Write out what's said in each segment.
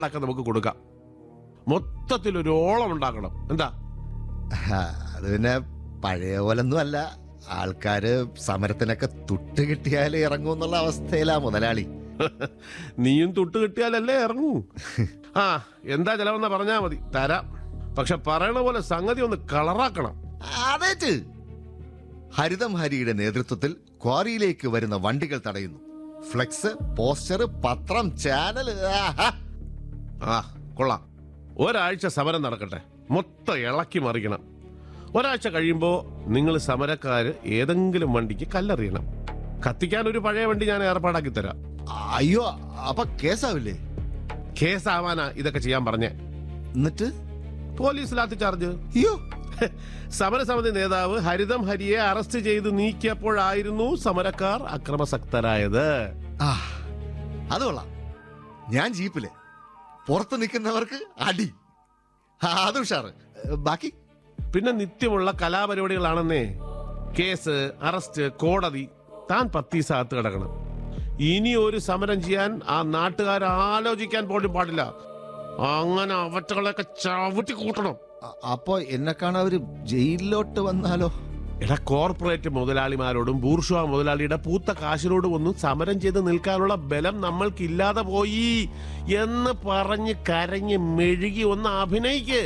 ഒക്കെ നമുക്ക് കൊടുക്കാം മൊത്തത്തിൽ ഒരു ഓളം ഉണ്ടാക്കണം എന്താ ആ, അത് പിന്നെ പഴയ പോലൊന്നും അല്ല ആൾക്കാര് സമരത്തിനൊക്കെ തുട്ട് കിട്ടിയാലേ ഇറങ്ങും എന്നുള്ള അവസ്ഥയിലാ മുതലാളി നീയും തൊട്ട് കിട്ടിയാലല്ലേ ഇറങ്ങൂ ആ എന്താ ചെലവെന്നാ പറഞ്ഞാ മതി തരാം പക്ഷെ പറയണ പോലെ സംഗതി ഒന്ന് കളറാക്കണം അതേറ്റ് ഹരിതം ഹരിയുടെ നേതൃത്വത്തിൽ ക്വാറിയിലേക്ക് വരുന്ന വണ്ടികൾ തടയുന്നു ഫ്ലെക്സ് പോസ്റ്റർ പത്രം ചാനൽ ആഹാ. ആ കൊള്ളാം ഒരാഴ്ച സമരം നടക്കട്ടെ മൊത്തം ഇളക്കി മറിക്കണം ഒരാഴ്ച കഴിയുമ്പോൾ നിങ്ങൾ സമരക്കാര് ഏതെങ്കിലും വണ്ടിക്ക് കല്ലെറിയണം കത്തിക്കാൻ ഒരു പഴയ വണ്ടി ഞാൻ ഏർപ്പാടാക്കി തരാം അയ്യോ അപ്പൊ കേസാവില്ലേ കേസാവാനാ ഇതൊക്കെ ചെയ്യാൻ പറഞ്ഞേ എന്നിട്ട് പോലീസ് ലാത്തി ചാർജ് അയ്യോ സമരസമിതി നേതാവ് ഹരിതം ഹരിയെ അറസ്റ്റ് ചെയ്ത് നീക്കിയപ്പോഴായിരുന്നു സമരക്കാർ അക്രമസക്തരായത് ആ അത് കൊള്ളാം ഞാൻ ജീപ്പില് പുറത്ത് നിൽക്കുന്നവർക്ക് അടി ആ, അത് ഉഷാറ് ബാക്കി പിന്നെ നിത്യമുള്ള കലാപരിപാടികളാണെന്നേ കേസ് അറസ്റ്റ് കോടതി താൻ പത്തീസകത്ത് കിടക്കണം ഇനി ഒരു സമരം ചെയ്യാൻ ആ നാട്ടുകാർ ആലോചിക്കാൻ പോലും പാടില്ല അങ്ങനെ അവറ്റകളെയൊക്കെ ചവിട്ടി കൂട്ടണം അ- അപ്പൊ എന്നെ കാണാൻ അവര് ജയിലിലോട്ട് വന്നാലോ എടാ കോർപ്പറേറ്റ് മുതലാളിമാരോടും ബൂർഷുവ മുതലാളിയുടെ പൂത്ത കാശിനോടും ഒന്നും സമരം ചെയ്ത് നിൽക്കാനുള്ള ബലം നമ്മൾക്കില്ലാതെ പോയി എന്ന് പറഞ്ഞ് കരഞ്ഞ് മെഴുകി ഒന്ന് അഭിനയിക്ക്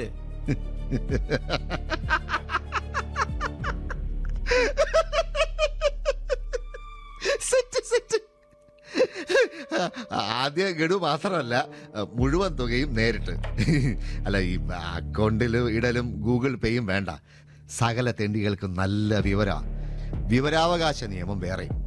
സെറ്റ് സെറ്റ് ആദ്യ ഗഡു മാത്രമല്ല മുഴുവൻ തുകയും നേരിട്ട് അല്ല ഈ അക്കൗണ്ടിൽ ഇടലും ഗൂഗിൾ പേയും വേണ്ട സകല തെണ്ടികൾക്കും നല്ല വിവര വിവരാവകാശ നിയമം വേറെ